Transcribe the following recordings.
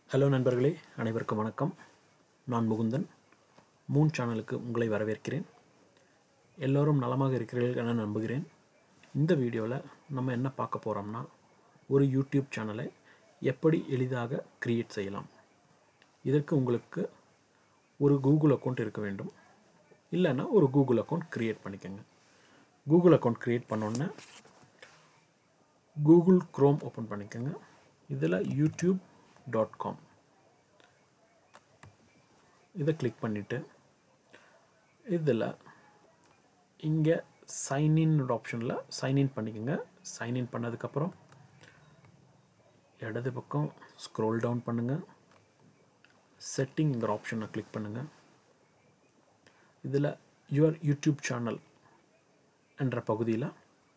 hello நண்பர்களே அனைவருக்கும் வணக்கம் நான் முகுந்தன் மூன் சேனலுக்கு உங்களை வரவேற்கிறேன் எல்லோரும் நலமாக இருக்கிறீர்கள் என நம்புகிறேன் இந்த வீடியோவில் நம்ம என்ன பார்க்க போகிறோம்னா ஒரு யூடியூப் சேனலை எப்படி எளிதாக கிரியேட் செய்யலாம் இதற்கு உங்களுக்கு ஒரு கூகுள் அக்கௌண்ட் இருக்க வேண்டும் இல்லைன்னா ஒரு கூகுள் அக்கௌண்ட் க்ரியேட் பண்ணிக்கோங்க கூகுள் அக்கௌண்ட் க்ரியேட் பண்ணோன்னே கூகுள் க்ரோம் ஓப்பன் பண்ணிக்கோங்க இதில் யூடியூப் டாட் காம் இதை கிளிக் பண்ணிவிட்டு இதில் இங்கே சைன்இன் ஆப்ஷனில் சைன்இன் பண்ணிக்கோங்க சைன்இன் பண்ணதுக்கப்புறம் இடது பக்கம் ஸ்க்ரோல் டவுன் பண்ணுங்கள் செட்டிங்கிற ஆப்ஷனை கிளிக் பண்ணுங்கள் இதில் யுவர் யூடியூப் சேனல் என்ற பகுதியில்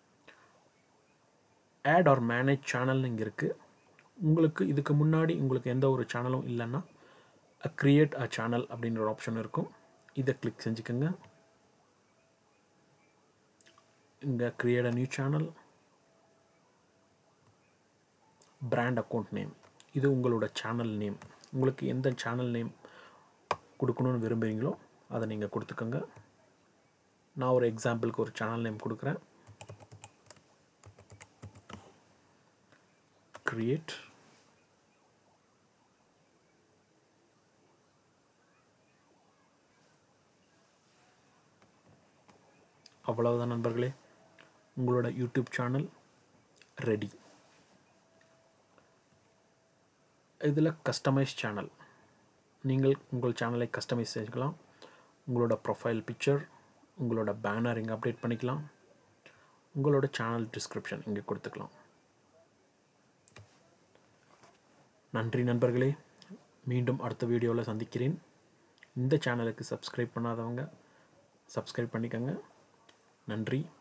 ஆட் ஆர் மேனேஜ் சேனல்னு இங்கே இருக்குது உங்களுக்கு இதுக்கு முன்னாடி உங்களுக்கு எந்த ஒரு சேனலும் இல்லைன்னா க்ரியேட் அ சேனல் அப்படின்ற ஒரு ஆப்ஷன் இருக்கும் இதை கிளிக் செஞ்சுக்கோங்க இங்கே create a new channel brand account name இது உங்களோட சேனல் நேம் உங்களுக்கு எந்த சேனல் நேம் கொடுக்கணும்னு விரும்புகிறீங்களோ அதை நீங்கள் கொடுத்துக்கோங்க நான் ஒரு எக்ஸாம்பிளுக்கு ஒரு சேனல் நேம் கொடுக்குறேன் create அவ்வளவுதான் நண்பர்களே உங்களோட யூடியூப் சேனல் ரெடி இதில் கஸ்டமைஸ் சேனல் நீங்கள் உங்கள் சேனலை கஸ்டமைஸ் செஞ்சுக்கலாம் உங்களோட ப்ரொஃபைல் பிக்சர் உங்களோட பேனர் இங்கே அப்டேட் பண்ணிக்கலாம் உங்களோட சேனல் டிஸ்கிரிப்ஷன் இங்கே கொடுத்துக்கலாம் நன்றி நண்பர்களே மீண்டும் அடுத்த வீடியோவில் சந்திக்கிறேன் இந்த சேனலுக்கு சப்ஸ்கிரைப் பண்ணாதவங்க சப்ஸ்கிரைப் பண்ணிக்கோங்க நன்றி